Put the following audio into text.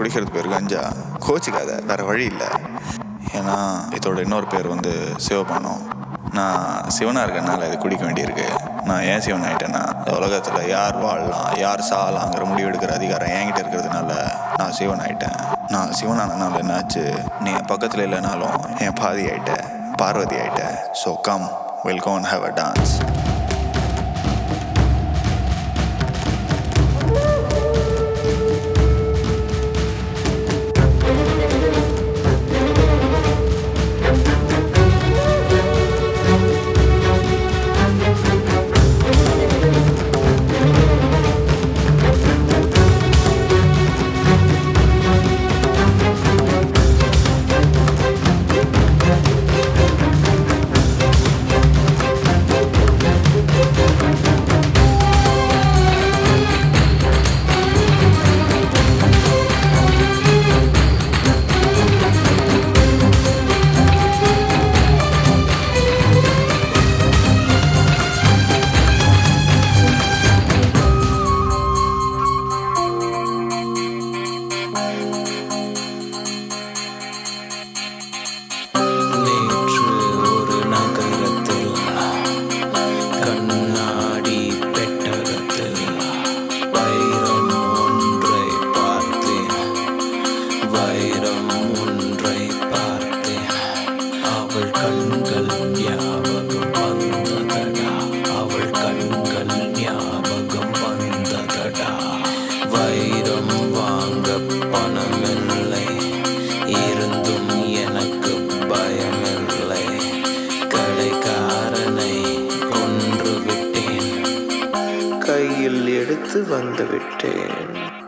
குடிக்கிறது பேர் கஞ்சா கோச்சிக்காத வேற வழி இல்லை ஏன்னா இதோட இன்னொரு பேர் வந்து சிவபானம் நான் சிவனாக இருக்கனால இது குடிக்க வேண்டியிருக்கு நான் ஏன் சிவன் ஆயிட்டேன்னா இந்த உலகத்தில் யார் வாழலாம் யார் சாகலாங்கிற முடிவு எடுக்கிற அதிகாரம் என்கிட்ட இருக்கிறதுனால நான் சிவன் ஆயிட்டேன் நான் சிவனானனால என்னாச்சு நீ என் பக்கத்தில் இல்லைனாலும் என் பாதி ஆயிட்ட பார்வதி ஆயிட்ட so come will gone have a dance நேற்று ஒரு நகரத்தில் கண்ணாடி பெட்டகத்தில் வைரம் ஒன்றை பார்த்தேன் வைரம் ஒன்றை பார்த்தேன் அவள் கண்கள் ஞாபகம் வந்ததடா அவள் கண்கள் ஞாபகம் வந்ததடா வைரம் வாங்க பணமில்லை இருந்தும் எனக்கு பயமில்லை கடைக்காரனை கொன்று விட்டேன் கையில் எடுத்து வந்து விட்டேன்